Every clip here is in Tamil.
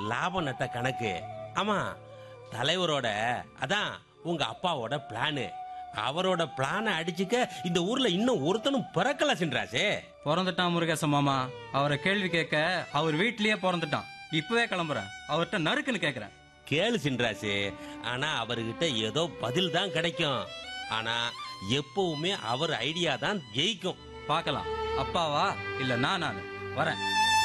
லாபம் நட்ட கணக்கு ஆமா தலைவரோட அதான் உங்க அப்பாவோட பிளானு அவரோட பிளானை அடிச்சுக்க இந்த ஊர்ல இன்னும் ஒருத்தனும் பிறக்கல சின்ராசே பிறந்துட்டான் முருகேச மாமா அவரை கேள்வி கேட்க அவர் வீட்லயே பிறந்துட்டான் இப்பவே கிளம்புறேன் அவர்கிட்ட நறுக்குன்னு கேக்குறேன் கேளு சின்ராசு ஆனா அவர்கிட்ட ஏதோ பதில் தான் கிடைக்கும் ஆனா எப்பவுமே அவர் ஐடியா தான் ஜெயிக்கும் பார்க்கலாம் அப்பாவா இல்ல நான் நானு வரேன்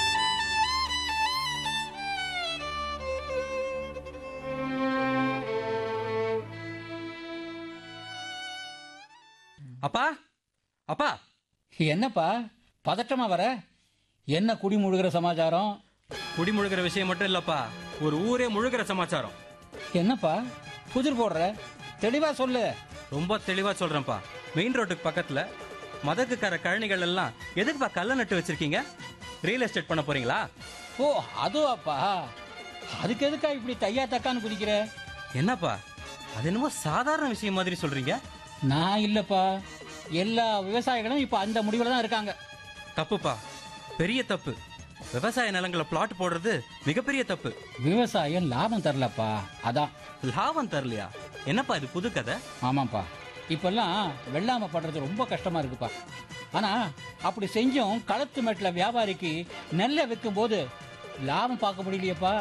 அப்பா அப்பா என்னப்பா பதட்டமா வர என்ன குடி முழுகிற சமாச்சாரம் குடி முழுகிற விஷயம் மட்டும் இல்லப்பா ஒரு ஊரே முழுகிற சமாச்சாரம் என்னப்பா புதிர் போடுற தெளிவா சொல்லு ரொம்ப தெளிவா சொல்றேன்ப்பா மெயின் ரோட்டுக்கு பக்கத்துல மதக்குக்கார கழனிகள் எல்லாம் எதுக்குப்பா கல்ல நட்டு வச்சிருக்கீங்க ரியல் எஸ்டேட் பண்ண போறீங்களா ஓ அதுவாப்பா அதுக்கு எதுக்கா இப்படி தையா தக்கான்னு குதிக்கிற என்னப்பா அது என்னமோ சாதாரண விஷயம் மாதிரி சொல்றீங்க நான் இல்லப்பா எல்லா விவசாயிகளும் இப்ப அந்த முடிவுல தான் இருக்காங்க தப்புப்பா பெரிய தப்பு விவசாய நிலங்களை பிளாட் போடுறது மிகப்பெரிய தப்பு விவசாயம் லாபம் தரலப்பா அதான் லாபம் தரலையா என்னப்பா இது புது கதை ஆமாப்பா இப்பெல்லாம் வெள்ளாம படுறது ரொம்ப கஷ்டமா இருக்குப்பா ஆனா அப்படி செஞ்சும் களத்து மேட்டில் வியாபாரிக்கு நெல்லை விற்கும் போது லாபம் பார்க்க முடியலையேப்பா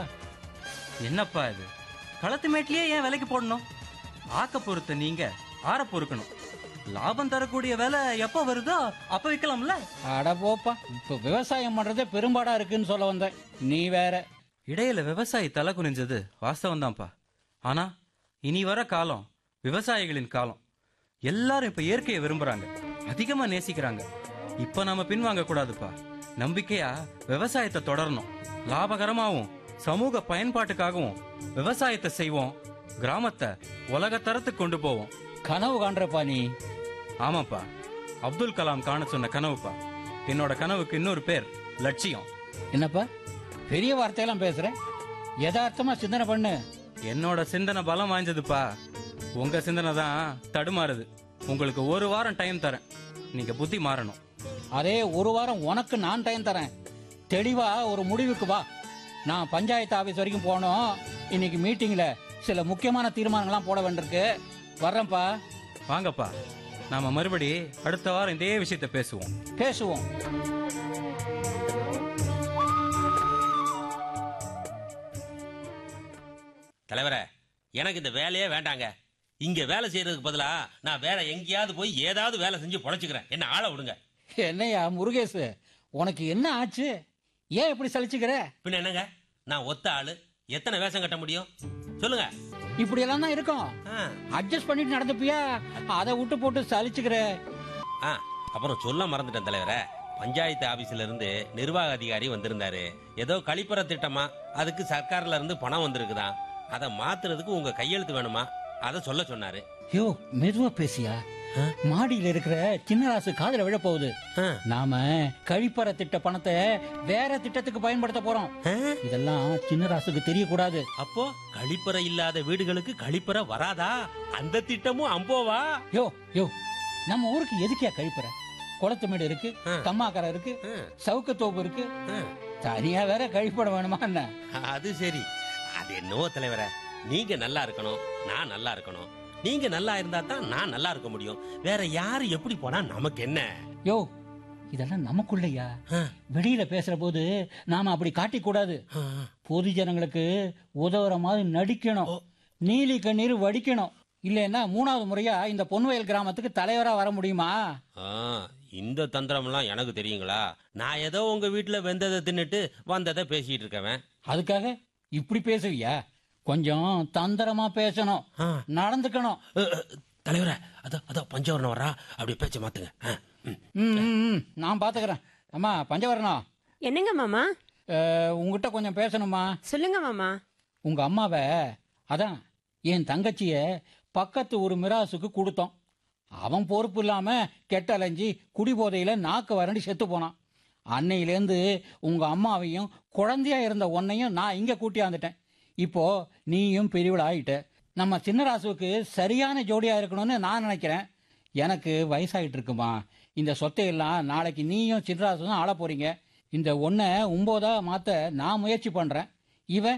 என்னப்பா இது களத்து மேட்லயே ஏன் விலைக்கு போடணும் ஆக்க பொறுத்த நீங்க ஆற பொறுக்கணும் லாபம் தரக்கூடிய வேலை எப்ப வருதோ அப்ப விற்கலாம்ல அட போப்பா இப்ப விவசாயம் பண்றதே பெரும்பாடா இருக்குன்னு சொல்ல வந்தேன் நீ வேற இடையில விவசாயி தலை குனிஞ்சது வாஸ்தவம் தான்ப்பா ஆனா இனி வர காலம் விவசாயிகளின் காலம் எல்லாரும் இப்ப இயற்கையை விரும்புறாங்க அதிகமா நேசிக்கிறாங்க இப்ப நாம பின்வாங்க கூடாதுப்பா நம்பிக்கையா விவசாயத்தை தொடரணும் லாபகரமாவும் சமூக பயன்பாட்டுக்காகவும் விவசாயத்தை செய்வோம் கிராமத்தை உலக தரத்துக்கு கொண்டு போவோம் கனவு காண்றப்பா நீ ஆமாப்பா அப்துல் கலாம் காண சொன்ன கனவுப்பா என்னோட கனவுக்கு இன்னொரு பேர் லட்சியம் என்னப்பா பெரிய வார்த்தையெல்லாம் பேசுற யதார்த்தமா சிந்தனை பண்ணு என்னோட சிந்தனை பலம் வாய்ந்ததுப்பா உங்க சிந்தனை தான் தடுமாறுது உங்களுக்கு ஒரு வாரம் டைம் தரேன் நீங்க புத்தி மாறணும் அதே ஒரு வாரம் உனக்கு நான் டைம் தரேன் தெளிவா ஒரு முடிவுக்கு வா நான் பஞ்சாயத்து ஆபீஸ் வரைக்கும் போனோம் இன்னைக்கு மீட்டிங்ல சில முக்கியமான தீர்மானங்கள்லாம் போட வேண்டியிருக்கு வர்றேன்ப்பா வாங்கப்பா நாம மறுபடி அடுத்த வாரம் இதே விஷயத்த பேசுவோம் பேசுவோம் தலைவரே எனக்கு இந்த வேலையே வேண்டாங்க இங்க வேலை செய்யறதுக்கு பதிலா நான் வேற எங்கேயாவது போய் ஏதாவது வேலை செஞ்சு பொழைச்சுக்கிறேன் என்ன ஆள விடுங்க என்னையா முருகேசு உனக்கு என்ன ஆச்சு ஏன் இப்படி சலிச்சுக்கிற பின்ன என்னங்க நான் ஒத்த ஆளு எத்தனை வேஷம் கட்ட முடியும் சொல்லுங்க இப்படி எல்லாம் தான் இருக்கும் ஆ, அட்ஜஸ்ட் பண்ணிட்டு நடந்துப்பியா அதை விட்டு போட்டு சலிச்சுக்கிற ஆ, அப்புறம் சொல்ல மறந்துட்டேன் தலைவரே பஞ்சாயத்து ஆபீஸ்ல இருந்து நிர்வாக அதிகாரி வந்திருந்தாரு ஏதோ கழிப்பற திட்டமா அதுக்கு சர்க்கார்ல இருந்து பணம் வந்திருக்குதாம் அதை மாத்துறதுக்கு உங்க கையெழுத்து வேணுமா அதை சொல்ல சொன்னாரு யோ மெதுவா பேசியா மாடியில இருக்கிற சின்னராசு காதுல விழ போகுது ஆ, நாம கழிப்பற திட்ட பணத்தை வேற திட்டத்துக்கு பயன்படுத்த போறோம் ஆ, இதெல்லாம் சின்னராசுக்கு தெரியக்கூடாது அப்போ கழிப்பறை இல்லாத வீடுகளுக்கு கழிப்பறை வராதா அந்த திட்டமும் அம்போவா யோ யோ நம்ம ஊருக்கு எதுக்கியா கழிப்பற குளத்து மேடு இருக்கு ஆ. கம்மாக்கரை இருக்கு ஆ, சவுக்கத்தோப்பு இருக்கு ஆ. தனியா வேற கழிப்பட வேணுமா என்ன அது சரி அது என்னவோ தலைவரே நீங்க நல்லா இருக்கணும் நான் நல்லா இருக்கணும் நீங்க நல்லா இருந்தா தான் நான் நல்லா இருக்க முடியும் வேற யாரு எப்படி போனா நமக்கு என்ன யோ இதெல்லாம் நமக்குள்ளயா ஆ, வெளியில பேசுற போது நாம அப்படி காட்டிக் கூடாது ஆ, பொது ஜனங்களுக்கு உதவுற மாதிரி நடிக்கணும் ஓ. நீலி கண்ணீர் வடிக்கணும் இல்லைன்னா மூணாவது முறையா இந்த பொன்வயல் கிராமத்துக்கு தலைவரா வர முடியுமா ஆ, இந்த தந்திரம்லாம் எனக்கு தெரியுங்களா நான் ஏதோ உங்க வீட்டுல வெந்ததை தின்னுட்டு வந்ததை பேசிட்டு இருக்கவன் அதுக்காக இப்படி பேசுவியா கொஞ்சம் தந்திரமா பேசணும் ஆ. நடந்துக்கணும் அ, அ, தலைவரே அதோ அதோ பஞ்சவரணம் வரா அப்படி பேச்ச மாத்துங்க ஆ, ம். ம், ம், ம். நான் பாத்துக்கிறேன் அம்மா பஞ்சவரணம் என்னங்க மாமா அஹ், உங்ககிட்ட கொஞ்சம் பேசணுமா சொல்லுங்க மாமா உங்க அம்மாவை அதான் என் தங்கச்சிய பக்கத்து ஒரு மிராசுக்கு கொடுத்தோம் அவன் பொறுப்பு இல்லாம கெட்ட அலைஞ்சி குடிபோதையில நாக்கு வறண்டி செத்து போனான் அன்னையிலேருந்து உங்க அம்மாவையும் குழந்தையா இருந்த உன்னையும் நான் இங்க கூட்டியாந்துட்டேன் இப்போ நீயும் பெரியவள் ஆயிட்ட நம்ம சின்னராசுவுக்கு சரியான ஜோடியா இருக்கணும்னு நான் நினைக்கிறேன் எனக்கு வயசாயிட்டு இருக்குமா இந்த சொத்தையெல்லாம் நாளைக்கு நீயும் சின்னராசும் ஆள போறீங்க இந்த ஒன்றை ஒம்போதா மாத்த நான் முயற்சி பண்றேன் இவன்